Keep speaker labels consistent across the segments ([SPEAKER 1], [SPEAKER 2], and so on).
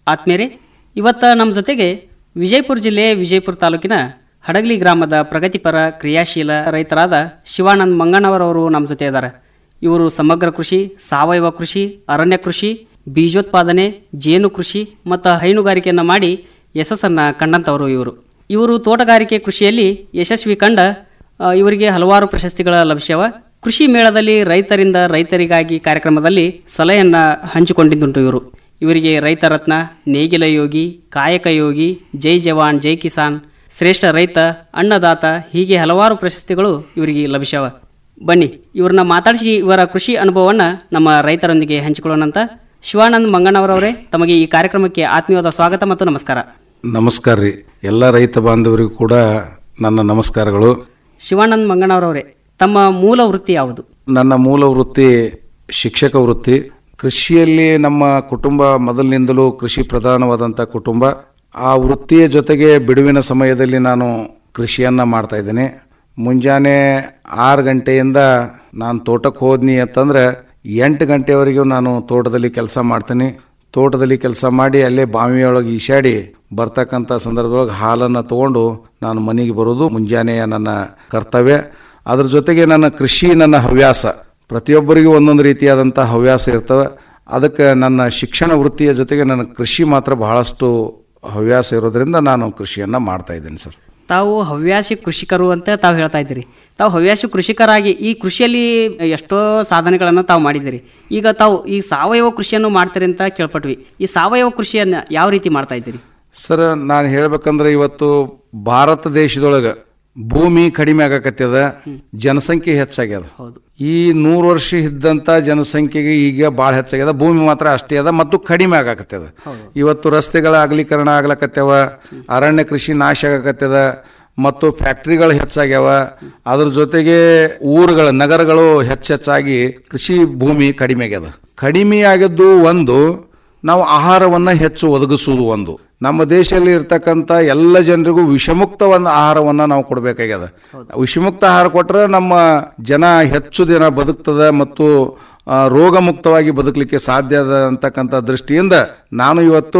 [SPEAKER 1] ಆತ್ಮೇರೆ ಇವತ್ತ ನಮ್ಮ ಜೊತೆಗೆ ವಿಜಯಪುರ ಜಿಲ್ಲೆ ವಿಜಯಪುರ ತಾಲೂಕಿನ ಹಡಗಲಿ ಗ್ರಾಮದ ಪ್ರಗತಿಪರ ಕ್ರಿಯಾಶೀಲ ರೈತರಾದ ಶಿವಾನಂದ್ ಮಂಗಣ್ಣವರವರು ನಮ್ಮ ಜೊತೆ ಇದ್ದಾರೆ ಇವರು ಸಮಗ್ರ ಕೃಷಿ ಸಾವಯವ ಕೃಷಿ ಅರಣ್ಯ ಕೃಷಿ ಬೀಜೋತ್ಪಾದನೆ ಜೇನು ಕೃಷಿ ಮತ್ತು ಹೈನುಗಾರಿಕೆಯನ್ನು ಮಾಡಿ ಯಶಸ್ಸನ್ನು ಕಂಡಂಥವರು ಇವರು ಇವರು ತೋಟಗಾರಿಕೆ ಕೃಷಿಯಲ್ಲಿ ಯಶಸ್ವಿ ಕಂಡ ಆ, ಇವರಿಗೆ ಹಲವಾರು ಪ್ರಶಸ್ತಿಗಳ ಲಭ್ಯವ ಕೃಷಿ ಮೇಳದಲ್ಲಿ ರೈತರಿಂದ ರೈತರಿಗಾಗಿ ಕಾರ್ಯಕ್ರಮದಲ್ಲಿ ಸಲಹೆಯನ್ನು ಹಂಚಿಕೊಂಡಿದ್ದುಂಟು ಇವರು ಇವರಿಗೆ ರೈತ ರತ್ನ ನೇಗಿಲ ಯೋಗಿ ಕಾಯಕ ಯೋಗಿ ಜೈ ಜವಾನ್ ಜೈ ಕಿಸಾನ್ ಶ್ರೇಷ್ಠ ರೈತ ಅನ್ನದಾತ ಹೀಗೆ ಹಲವಾರು ಪ್ರಶಸ್ತಿಗಳು ಇವರಿಗೆ ಲಭಿಸ್ಯಾವ ಬನ್ನಿ ಇವ್ರನ್ನ ಮಾತಾಡಿಸಿ ಇವರ ಕೃಷಿ ಅನುಭವವನ್ನು ನಮ್ಮ ರೈತರೊಂದಿಗೆ ಹಂಚಿಕೊಳ್ಳೋಣಂತ ಶಿವಾನಂದ್ ಮಂಗಣ್ಣವರವರೇ ತಮಗೆ ಈ ಕಾರ್ಯಕ್ರಮಕ್ಕೆ ಆತ್ಮೀಯವಾದ ಸ್ವಾಗತ ಮತ್ತು ನಮಸ್ಕಾರ
[SPEAKER 2] ನಮಸ್ಕಾರ ರೀ ಎಲ್ಲ ರೈತ ಬಾಂಧವರಿಗೂ ಕೂಡ ನನ್ನ ನಮಸ್ಕಾರಗಳು
[SPEAKER 1] ಶಿವಾನಂದ್ ಮಂಗಣ್ಣವರವರೇ ತಮ್ಮ ಮೂಲ ವೃತ್ತಿ ಯಾವುದು
[SPEAKER 2] ನನ್ನ ಮೂಲ ವೃತ್ತಿ ಶಿಕ್ಷಕ ವೃತ್ತಿ ಕೃಷಿಯಲ್ಲಿ ನಮ್ಮ ಕುಟುಂಬ ಮೊದಲಿನಿಂದಲೂ ಕೃಷಿ ಪ್ರಧಾನವಾದಂಥ ಕುಟುಂಬ ಆ ವೃತ್ತಿಯ ಜೊತೆಗೆ ಬಿಡುವಿನ ಸಮಯದಲ್ಲಿ ನಾನು ಕೃಷಿಯನ್ನ ಮಾಡ್ತಾ ಇದ್ದೇನೆ ಮುಂಜಾನೆ ಆರು ಗಂಟೆಯಿಂದ ನಾನು ತೋಟಕ್ಕೆ ಹೋದ್ನಿ ಅಂತಂದ್ರೆ ಎಂಟು ಗಂಟೆವರೆಗೂ ನಾನು ತೋಟದಲ್ಲಿ ಕೆಲಸ ಮಾಡ್ತೀನಿ ತೋಟದಲ್ಲಿ ಕೆಲಸ ಮಾಡಿ ಅಲ್ಲೇ ಬಾವಿಯೊಳಗೆ ಈಶಾಡಿ ಬರ್ತಕ್ಕಂಥ ಸಂದರ್ಭದೊಳಗೆ ಹಾಲನ್ನು ತಗೊಂಡು ನಾನು ಮನೆಗೆ ಬರೋದು ಮುಂಜಾನೆಯ ನನ್ನ ಕರ್ತವ್ಯ ಅದ್ರ ಜೊತೆಗೆ ನನ್ನ ಕೃಷಿ ನನ್ನ ಹವ್ಯಾಸ ಪ್ರತಿಯೊಬ್ಬರಿಗೂ ಒಂದೊಂದು ರೀತಿಯಾದಂಥ ಹವ್ಯಾಸ ಇರ್ತವೆ ಅದಕ್ಕೆ ನನ್ನ ಶಿಕ್ಷಣ ವೃತ್ತಿಯ ಜೊತೆಗೆ ನನ್ನ ಕೃಷಿ ಮಾತ್ರ ಬಹಳಷ್ಟು ಹವ್ಯಾಸ ಇರೋದ್ರಿಂದ ನಾನು ಕೃಷಿಯನ್ನು ಮಾಡ್ತಾ ಇದ್ದೀನಿ ಸರ್
[SPEAKER 1] ತಾವು ಹವ್ಯಾಸಿ ಕೃಷಿಕರು ಅಂತ ತಾವು ಹೇಳ್ತಾ ಇದ್ದೀರಿ ತಾವು ಹವ್ಯಾಸಿ ಕೃಷಿಕರಾಗಿ ಈ ಕೃಷಿಯಲ್ಲಿ ಎಷ್ಟೋ ಸಾಧನೆಗಳನ್ನು ತಾವು ಮಾಡಿದ್ದೀರಿ ಈಗ ತಾವು ಈ ಸಾವಯವ ಕೃಷಿಯನ್ನು ಮಾಡ್ತೀರಿ ಅಂತ ಕೇಳ್ಪಟ್ವಿ ಈ ಸಾವಯವ ಕೃಷಿಯನ್ನು ಯಾವ ರೀತಿ ಮಾಡ್ತಾ ಇದ್ದೀರಿ
[SPEAKER 2] ಸರ್ ನಾನು ಹೇಳ್ಬೇಕಂದ್ರೆ ಇವತ್ತು ಭಾರತ ದೇಶದೊಳಗೆ ಭೂಮಿ ಕಡಿಮೆ ಆಗಕತ್ತದ ಜನಸಂಖ್ಯೆ ಹೆಚ್ಚಾಗ್ಯದ
[SPEAKER 1] ಹೌದು
[SPEAKER 2] ಈ ನೂರು ವರ್ಷ ಇದ್ದಂತ ಜನಸಂಖ್ಯೆಗೆ ಈಗ ಭಾಳ ಹೆಚ್ಚಾಗ್ಯದ ಭೂಮಿ ಮಾತ್ರ ಅಷ್ಟೇ ಅದ ಮತ್ತು ಕಡಿಮೆ ಆಗಾಕತ್ತದ ಇವತ್ತು ರಸ್ತೆಗಳ ಅಗಲೀಕರಣ ಆಗ್ಲಕತ್ಯಾವ ಅರಣ್ಯ ಕೃಷಿ ನಾಶ ಆಗಕತ್ತದ ಮತ್ತು ಫ್ಯಾಕ್ಟ್ರಿಗಳು ಹೆಚ್ಚಾಗ್ಯಾವ ಅದ್ರ ಜೊತೆಗೆ ಊರುಗಳ ನಗರಗಳು ಹೆಚ್ಚೆಚ್ಚಾಗಿ ಕೃಷಿ ಭೂಮಿ ಕಡಿಮೆ ಆಗ್ಯದ ಕಡಿಮೆ ಆಗಿದ್ದು ಒಂದು ನಾವು ಆಹಾರವನ್ನ ಹೆಚ್ಚು ಒದಗಿಸುವುದು ಒಂದು ನಮ್ಮ ದೇಶದಲ್ಲಿ ಇರ್ತಕ್ಕಂಥ ಎಲ್ಲ ಜನರಿಗೂ ವಿಷಮುಕ್ತ ಒಂದು ಆಹಾರವನ್ನ ನಾವು ಕೊಡಬೇಕಾಗ್ಯದ ವಿಷಮುಕ್ತ ಆಹಾರ ಕೊಟ್ರೆ ನಮ್ಮ ಜನ ಹೆಚ್ಚು ದಿನ ಬದುಕ್ತದ ಮತ್ತು ಆ, ರೋಗ ಮುಕ್ತವಾಗಿ ಬದುಕಲಿಕ್ಕೆ ಸಾಧ್ಯ ಅದ ಅಂತಕ್ಕಂಥ ದೃಷ್ಟಿಯಿಂದ ನಾನು ಇವತ್ತು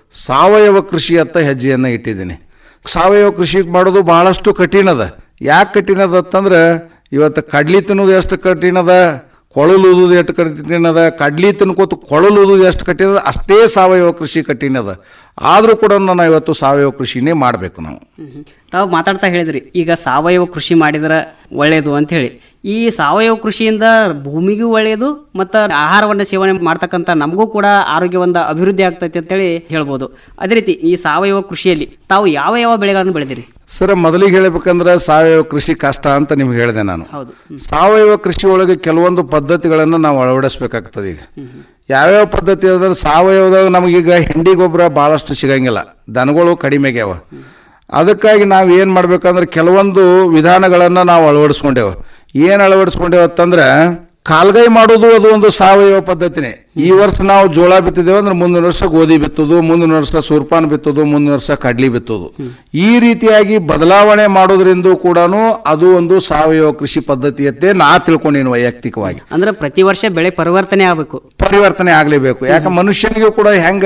[SPEAKER 2] ಸಾವಯವ ಕೃಷಿಯತ್ತ ಹೆಜ್ಜೆಯನ್ನು ಇಟ್ಟಿದ್ದೀನಿ ಸಾವಯವ ಕೃಷಿ ಮಾಡೋದು ಬಹಳಷ್ಟು ಕಠಿಣ ಅದ ಯಾಕೆ ಕಠಿಣ ಅದ ಅಂತಂದ್ರೆ ಇವತ್ತು ಕಡ್ಲಿ ತಿನ್ನೋದು ಎಷ್ಟು ಕಠಿಣ ಅದ ಕೊಳಲುವುದು ಎಷ್ಟು ಕಠಿಣ ಅದ ಕಡ್ಲಿ ತಿನ್ಕೋತ ಕೊಳಲುವುದು ಎಷ್ಟು ಕಠಿಣ ಅದ ಅಷ್ಟೇ ಸಾವಯವ ಕೃಷಿ ಕಠಿಣ ಅದ ಆದರೂ ಕೂಡ ನಾವು ಇವತ್ತು ಸಾವಯವ ಕೃಷಿನೇ ಮಾಡಬೇಕು ನಾವು
[SPEAKER 1] ತಾವು ಮಾತಾಡ್ತಾ ಹೇಳಿದ್ರಿ ಈಗ ಸಾವಯವ ಕೃಷಿ ಮಾಡಿದ್ರೆ ಒಳ್ಳೆಯದು ಅಂತ ಹೇಳಿ ಈ ಸಾವಯವ ಕೃಷಿಯಿಂದ ಭೂಮಿಗೂ ಒಳ್ಳೆಯದು ಮತ್ತು ಆಹಾರವನ್ನು ಸೇವನೆ ಮಾಡ್ತಕ್ಕಂಥ ನಮಗೂ ಕೂಡ ಆರೋಗ್ಯವಂತ ಅಭಿವೃದ್ಧಿ ಆಗ್ತೈತೆ ಅಂತೇಳಿ ಹೇಳ್ಬೋದು ಅದೇ ರೀತಿ ಈ ಸಾವಯವ ಕೃಷಿಯಲ್ಲಿ ತಾವು ಯಾವ ಯಾವ ಬೆಳೆಗಳನ್ನು ಬೆಳೆದಿರಿ
[SPEAKER 2] ಸರ್ ಮೊದಲಿಗೆ ಹೇಳ್ಬೇಕಂದ್ರೆ ಸಾವಯವ ಕೃಷಿ ಕಷ್ಟ ಅಂತ ನಿಮ್ಗೆ ಹೇಳಿದೆ ನಾನು
[SPEAKER 1] ಹೌದು
[SPEAKER 2] ಸಾವಯವ ಕೃಷಿ ಒಳಗೆ ಕೆಲವೊಂದು ಪದ್ಧತಿಗಳನ್ನು ನಾವು ಅಳವಡಿಸ್ಬೇಕಾಗ್ತದೆ ಈಗ ಯಾವ್ಯಾವ ಪದ್ಧತಿ ಅಂದ್ರೆ ಸಾವಯವದಾಗ ನಮಗೀಗ ಹೆಂಡಿ ಗೊಬ್ಬರ ಭಾಳಷ್ಟು ಸಿಗಂಗಿಲ್ಲ ದನಗಳು ಕಡಿಮೆ ಆಗ್ಯಾವ ಅದಕ್ಕಾಗಿ ನಾವು ಏನು ಮಾಡ್ಬೇಕಂದ್ರೆ ಕೆಲವೊಂದು ವಿಧಾನಗಳನ್ನು ನಾವು ಅಳವಡಿಸ್ಕೊಂಡೇವು ಏನು ಅಳವಡಿಸ್ಕೊಂಡೇವು ಅಂತಂದ್ರೆ ಕಾಲ್ಗೈ ಮಾಡೋದು ಅದು ಒಂದು ಸಾವಯವ ಪದ್ಧತಿನೇ ಈ ವರ್ಷ ನಾವು ಜೋಳ ಬಿತ್ತಿದ್ದೇವೆ ಅಂದ್ರೆ ಮುಂದಿನ ವರ್ಷ ಗೋಧಿ ಬಿತ್ತೋದು ಮುಂದಿನ ವರ್ಷ ಸೂರ್ಪಾನ್ ಬಿತ್ತೋದು ಮುಂದಿನ ವರ್ಷ ಕಡ್ಲಿ ಬಿತ್ತೋದು ಈ ರೀತಿಯಾಗಿ ಬದಲಾವಣೆ ಮಾಡೋದ್ರಿಂದ ಕೂಡ ಅದು ಒಂದು ಸಾವಯವ ಕೃಷಿ ಪದ್ಧತಿಯತ್ತೆ ನಾ ತಿಳ್ಕೊಂಡೇನು ವೈಯಕ್ತಿಕವಾಗಿ
[SPEAKER 1] ಅಂದ್ರೆ ಪ್ರತಿ ವರ್ಷ ಬೆಳೆ ಪರಿವರ್ತನೆ ಆಗಬೇಕು
[SPEAKER 2] ಪರಿವರ್ತನೆ ಆಗ್ಲೇಬೇಕು ಯಾಕೆ ಮನುಷ್ಯನಿಗೂ ಕೂಡ ಹೆಂಗ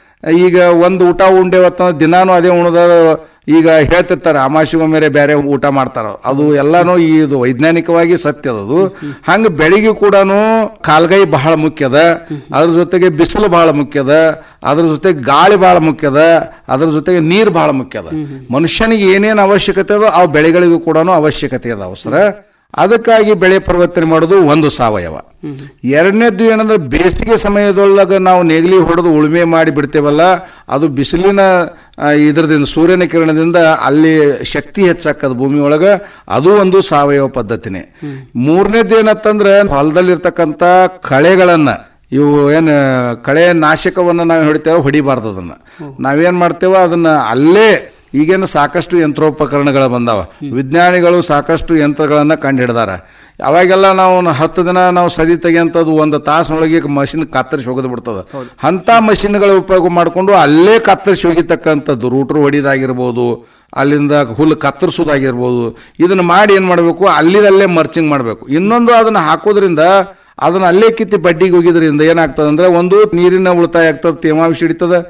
[SPEAKER 2] ಈಗ ಒಂದು ಊಟ ಉಂಡೇವತ್ತ ದಿನಾನು ಅದೇ ಉಣದ ಈಗ ಹೇಳ್ತಿರ್ತಾರೆ ಅಮಾಶಿಗೊಮ್ಮೆರೆ ಬೇರೆ ಊಟ ಮಾಡ್ತಾರ ಅದು ಎಲ್ಲಾನು ಈ ಇದು ವೈಜ್ಞಾನಿಕವಾಗಿ ಸತ್ಯ ಅದು ಹಂಗ ಬೆಳಿಗ್ಗೆ ಕೂಡ ಕಾಲ್ಗೈ ಬಹಳ ಮುಖ್ಯದ ಅದ್ರ ಜೊತೆಗೆ ಬಿಸಿಲು ಬಹಳ ಮುಖ್ಯದ ಅದ್ರ ಜೊತೆಗೆ ಗಾಳಿ ಬಹಳ ಮುಖ್ಯದ ಅದ್ರ ಜೊತೆಗೆ ನೀರು ಬಹಳ ಮುಖ್ಯದ ಮನುಷ್ಯನಿಗೆ ಏನೇನು ಅವಶ್ಯಕತೆ ಅದೋ ಆ ಬೆಳೆಗಳಿಗೂ ಕೂಡ ಅವಶ್ಯಕತೆ ಅದ ಅವಸರ ಅದಕ್ಕಾಗಿ ಬೆಳೆ ಪರಿವರ್ತನೆ ಮಾಡೋದು ಒಂದು ಸಾವಯವ ಎರಡನೇದ್ದು ಏನಂದ್ರೆ ಬೇಸಿಗೆ ಸಮಯದೊಳಗೆ ನಾವು ನೇಗಿಲಿ ಹೊಡೆದು ಉಳುಮೆ ಮಾಡಿ ಬಿಡ್ತೇವಲ್ಲ ಅದು ಬಿಸಿಲಿನ ಆ, ಇದರದಿಂದ ಸೂರ್ಯನ ಕಿರಣದಿಂದ ಅಲ್ಲಿ ಶಕ್ತಿ ಹೆಚ್ಚಾಕದ ಭೂಮಿ ಒಳಗೆ ಅದು ಒಂದು ಸಾವಯವ ಪದ್ಧತಿನೇ ಮೂರನೇದ್ದು ಏನತ್ತಂದ್ರೆ ಹೊಲದಲ್ಲಿರ್ತಕ್ಕಂಥ ಕಳೆಗಳನ್ನ ಇವು ಏನು ಕಳೆ ನಾಶಕವನ್ನು ನಾವು ಹೊಡಿತೇವೆ ಹೊಡಿಬಾರ್ದು ಅದನ್ನ ನಾವೇನ್ ಮಾಡ್ತೇವೆ ಅದನ್ನ ಅಲ್ಲೇ ಈಗೇನು ಸಾಕಷ್ಟು ಯಂತ್ರೋಪಕರಣಗಳು ಬಂದಾವ ವಿಜ್ಞಾನಿಗಳು ಸಾಕಷ್ಟು ಯಂತ್ರಗಳನ್ನ ಕಂಡುಹಿಡ್ದಾರ ಅವಾಗೆಲ್ಲ ನಾವು ನ- ಹತ್ತು ದಿನ ನಾವು ಸದಿ ತೆಗಿಯಂಥದ್ದು ಒಂದು ತಾಸಿನೊಳಗೆ ಮಷಿನ್ ಕತ್ತರಿಸಿ ಹೋಗದ್ ಬಿಡ್ತದ ಅಂತ ಮಷಿನ್ಗಳ ಉಪಯೋಗ ಮಾಡಿಕೊಂಡು ಅಲ್ಲೇ ಕತ್ತರಿಸಿ ಹೋಗಿತಕ್ಕಂಥದ್ದು ರೂಟ್ರು ಹೊಡಿದಾಗಿರ್ಬೋದು ಅಲ್ಲಿಂದ ಹುಲ್ಲು ಕತ್ತರಿಸೋದಾಗಿರ್ಬೋದು ಇದನ್ನ ಮಾಡಿ ಏನು ಮಾಡಬೇಕು ಅಲ್ಲಿದಲ್ಲೇ ಮರ್ಚಿಂಗ್ ಮಾಡಬೇಕು ಇನ್ನೊಂದು ಅದನ್ನ ಹಾಕೋದ್ರಿಂದ ಅದನ್ನ ಅಲ್ಲೇ ಕಿತ್ತಿ ಬಡ್ಡಿಗೆ ಹೋಗಿದ್ರಿಂದ ಏನಾಗ್ತದೆ ಅಂದ್ರೆ ಒಂದು ನೀರಿನ ಉಳಿತಾಯ ಆಗ್ತದೆ ತೇವಾಂಶ ಹಿಡಿತದ